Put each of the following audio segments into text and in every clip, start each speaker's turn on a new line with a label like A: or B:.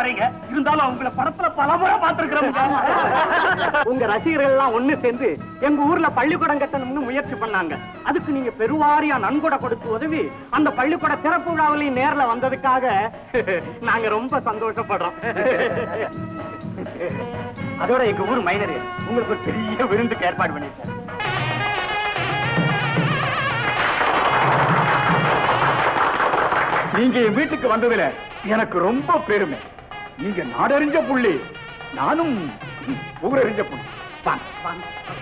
A: வர்றீங்க இருந்தாலும் உங்களை படத்துல பல முறை பார்த்திருக்கிறோம்
B: உங்க ரசிகர்கள் எல்லாம் ஒண்ணு சேர்ந்து எங்க ஊர்ல பள்ளிக்கூடம் கட்டணும்னு முயற்சி பண்ணாங்க அதுக்கு நீங்க பெருவாரியா நன்கொடை கொடுத்து உதவி அந்த பள்ளிக்கூட திறப்பு விழாவிலையும் நேர்ல வந்ததுக்காக நாங்க ரொம்ப சந்தோஷப்படுறோம்
A: அதோட எங்க ஊர் மைனர் உங்களுக்கு ஒரு பெரிய விருந்துக்கு ஏற்பாடு பண்ணிருக்காரு நீங்க என் வீட்டுக்கு வந்ததுல எனக்கு ரொம்ப பெருமை நீங்க நாடறிஞ்ச புள்ளி நானும் ஊரறிஞ்ச புள்ளி வாங்க, வாங்க.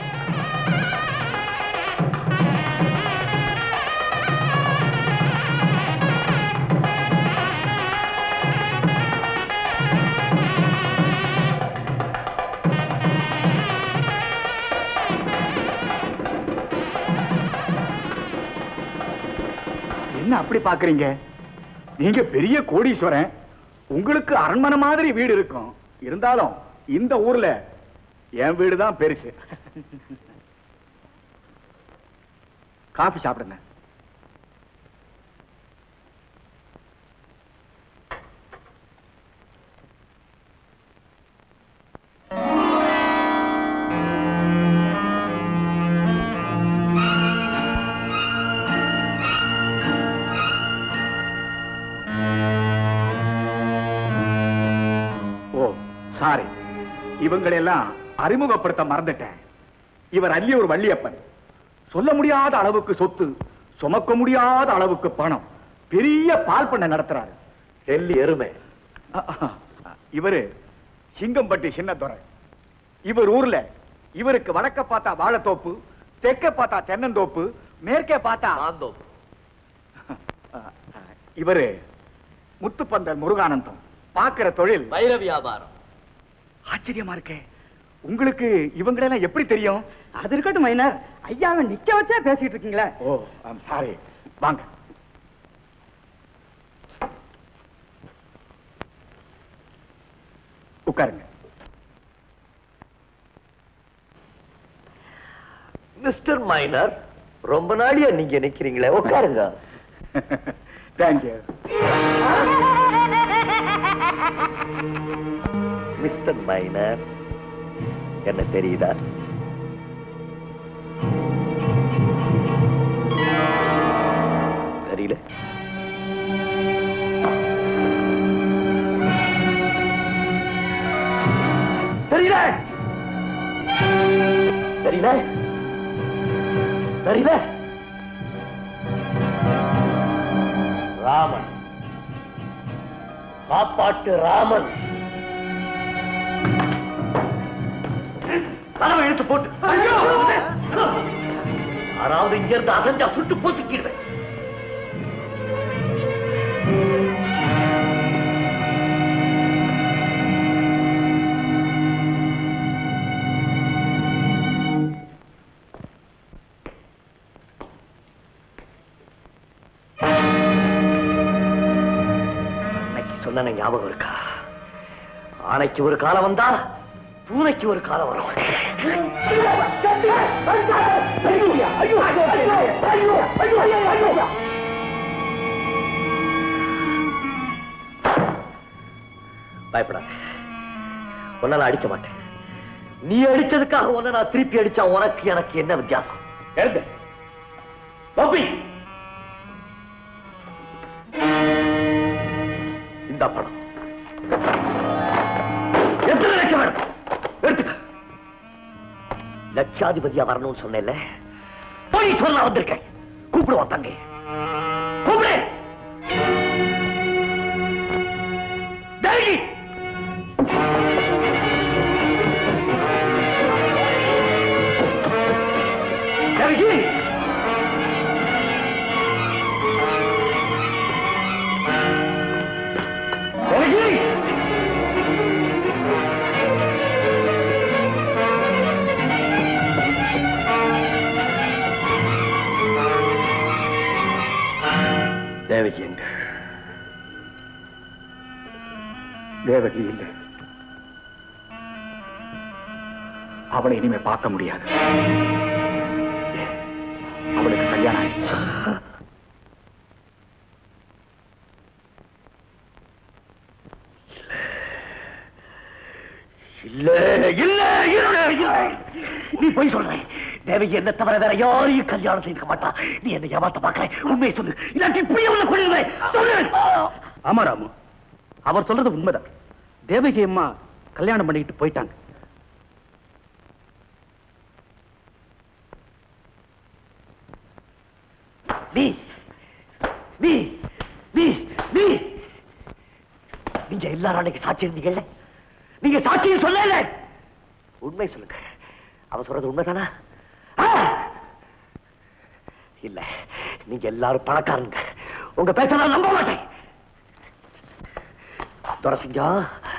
A: என்ன அப்படி பாக்குறீங்க நீங்க பெரிய கோடீஸ்வரன் உங்களுக்கு அரண்மனை மாதிரி வீடு இருக்கும் இருந்தாலும் இந்த ஊர்ல என் வீடு தான் பெருசு காபி சாப்பிடுங்க ஓ சாரி இவங்களெல்லாம் அறிமுகப்படுத்த மறந்துட்டேன் இவர் அல்லியூர் வள்ளியப்பன் சொல்ல முடியாத அளவுக்கு சொத்து சுமக்க முடியாத அளவுக்கு பணம் பெரிய பால் பண்ண நடத்துறாரு டெல்லி எருமை இவரு சிங்கம்பட்டி சின்னத்துறை இவர் ஊர்ல இவருக்கு வடக்க பார்த்தா வாழைத்தோப்பு தெற்க பார்த்தா தென்னந்தோப்பு மேற்கே பார்த்தா இவரு முத்துப்பந்தல் முருகானந்தம் பார்க்கிற தொழில்
C: வைர வியாபாரம்
A: ஆச்சரியமா இருக்கே உங்களுக்கு இவங்களெல்லாம் எப்படி தெரியும்
B: அது இருக்கட்டும் மைனர் ஐயாவை நிக்க வச்சே பேசிட்டு இருக்கீங்களே
A: ஓ ஐம் சாரி வாங்க உட்காருங்க
C: மிஸ்டர் மைனர் ரொம்ப நாளியா நீங்க நிக்கிறீங்களே உட்காருங்க
A: தேங்க்யூ
C: மிஸ்டர் மைனர் என்ன தெரியுதா தெரியல தெரியல தெரியல தெரியல ராமன் சாப்பாட்டு ராமன் கதவை இழுத்து போட்டு யாராவது இங்க இருந்து அசஞ்சா சுட்டு போச்சுக்கிடுவேன் அன்னைக்கு சொன்ன ஞாபகம் இருக்கா ஆனைக்கு ஒரு காலம் வந்தா பூனைக்கு ஒரு காலம் வரும் பயப்படாத உன்னை நான் அடிக்க மாட்டேன் நீ அடிச்சதுக்காக உன்னை நான் திருப்பி அடிச்சா உனக்கு எனக்கு என்ன வித்தியாசம் எழுது பப்பி இந்த பணம் எத்தனை லட்சம் வேணும் எடுத்துக்க லட்சாதிபதியா வரணும்னு சொன்னேன்ல போலீஸ் வரலாம் வந்திருக்கேன் கூப்பிடுவான் தங்க கூப்பிடு தேவி தேவகி தேவகி தேவகி எங்க
A: தேவகி இல்லை அவளை இனிமே பார்க்க முடியாது ஏன்? அவளுக்கு கல்யாணம் ஆயிடுச்சு
C: இல்ல இல்ல இல்ல இல்ல நீ போய் சொல்ற தேவகி என்ன தவிர வேற யாரையும் கல்யாணம் செய்துக்க மாட்டா நீ என்ன ஏமாத்த பாக்குற உண்மையை சொல்லு இல்லாட்டி இப்படியே உள்ள கொள்ளுவேன் சொல்லு
B: ஆமா ராமு அவர் சொல்றது உண்மைதான் தேவகி அம்மா கல்யாணம் பண்ணிக்கிட்டு போயிட்டாங்க
C: நீ நீ நீ நீ நீங்க எல்லாரும் அன்னைக்கு சாட்சி இருந்தீங்கல்ல நீங்க சாட்சியும் சொல்லல உண்மை சொல்லுங்க அவன் சொல்றது உண்மைதானா ஆ? இல்ல நீங்க எல்லாரும் பணக்காரங்க உங்க பேச்ச நான் நம்ப மாட்டேன் துரசிங்கம்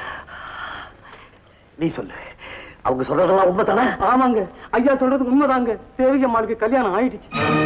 C: நீ சொல்லு அவங்க சொல்றதெல்லாம் உண்மைதானே
B: ஆமாங்க ஐயா சொல்றது உண்மைதாங்க தேவகி அம்மாளுக்கு கல்யாணம் ஆயிடுச்சு